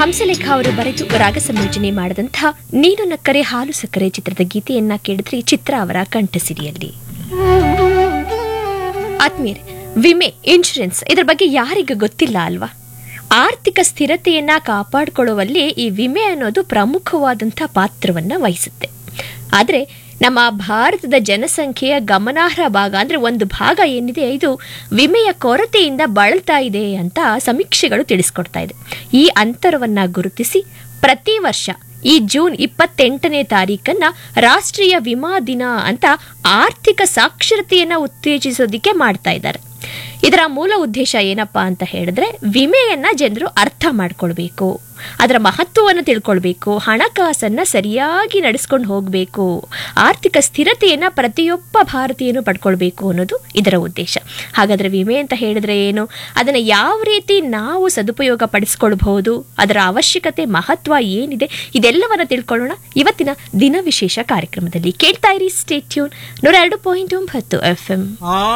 ಹಂಸಲೇಖ ಅವರು ಬರೆದು ರಾಗ ಸಂಯೋಜನೆ ಮಾಡಿದಂತಹ ನೀನು ನಕ್ಕರೆ ಹಾಲು ಸಕ್ಕರೆ ಚಿತ್ರದ ಗೀತೆಯನ್ನ ಕೇಳಿದ್ರಿ ಚಿತ್ರ ಅವರ ಕಂಠಸಿರಿಯಲ್ಲಿ ಆತ್ಮೀಯರೇ ವಿಮೆ ಇನ್ಶೂರೆನ್ಸ್ ಇದರ ಬಗ್ಗೆ ಯಾರಿಗೂ ಗೊತ್ತಿಲ್ಲ ಅಲ್ವಾ ಆರ್ಥಿಕ ಸ್ಥಿರತೆಯನ್ನ ಕಾಪಾಡಿಕೊಳ್ಳುವಲ್ಲಿ ಈ ವಿಮೆ ಅನ್ನೋದು ಪ್ರಮುಖವಾದಂಥ ಪಾತ್ರವನ್ನ ವಹಿಸುತ್ತೆ ಆದರೆ ನಮ್ಮ ಭಾರತದ ಜನಸಂಖ್ಯೆಯ ಗಮನಾರ್ಹ ಭಾಗ ಅಂದ್ರೆ ಒಂದು ಭಾಗ ಏನಿದೆ ಇದು ವಿಮೆಯ ಕೊರತೆಯಿಂದ ಬಳಲ್ತಾ ಇದೆ ಅಂತ ಸಮೀಕ್ಷೆಗಳು ತಿಳಿಸ್ಕೊಡ್ತಾ ಇದೆ ಈ ಅಂತರವನ್ನ ಗುರುತಿಸಿ ಪ್ರತಿ ವರ್ಷ ಈ ಜೂನ್ ಇಪ್ಪತ್ತೆಂಟನೇ ತಾರೀಕನ್ನ ರಾಷ್ಟ್ರೀಯ ವಿಮಾ ದಿನ ಅಂತ ಆರ್ಥಿಕ ಸಾಕ್ಷರತೆಯನ್ನ ಉತ್ತೇಜಿಸೋದಿಕ್ಕೆ ಮಾಡ್ತಾ ಇದ್ದಾರೆ ಇದರ ಮೂಲ ಉದ್ದೇಶ ಏನಪ್ಪಾ ಅಂತ ಹೇಳಿದ್ರೆ ವಿಮೆಯನ್ನ ಜನರು ಅರ್ಥ ಮಾಡ್ಕೊಳ್ಬೇಕು ಅದರ ಮಹತ್ವವನ್ನು ತಿಳ್ಕೊಳ್ಬೇಕು ಹಣಕಾಸನ್ನ ಸರಿಯಾಗಿ ನಡೆಸ್ಕೊಂಡು ಹೋಗಬೇಕು ಆರ್ಥಿಕ ಸ್ಥಿರತೆಯನ್ನ ಪ್ರತಿಯೊಬ್ಬ ಭಾರತೀಯನು ಪಡ್ಕೊಳ್ಬೇಕು ಅನ್ನೋದು ಇದರ ಉದ್ದೇಶ ಹಾಗಾದ್ರೆ ವಿಮೆ ಅಂತ ಹೇಳಿದ್ರೆ ಏನು ಅದನ್ನ ಯಾವ ರೀತಿ ನಾವು ಸದುಪಯೋಗ ಪಡಿಸ್ಕೊಳ್ಬಹುದು ಅದರ ಅವಶ್ಯಕತೆ ಮಹತ್ವ ಏನಿದೆ ಇದೆಲ್ಲವನ್ನ ತಿಳ್ಕೊಳ್ಳೋಣ ಇವತ್ತಿನ ದಿನ ವಿಶೇಷ ಕಾರ್ಯಕ್ರಮದಲ್ಲಿ ಕೇಳ್ತಾ ಇರಿ ಸ್ಟೇಟ್ಯೂನ್ ನೂರ ಎರಡು ಪಾಯಿಂಟ್ ಒಂಬತ್ತು ಎಫ್ ಎಂ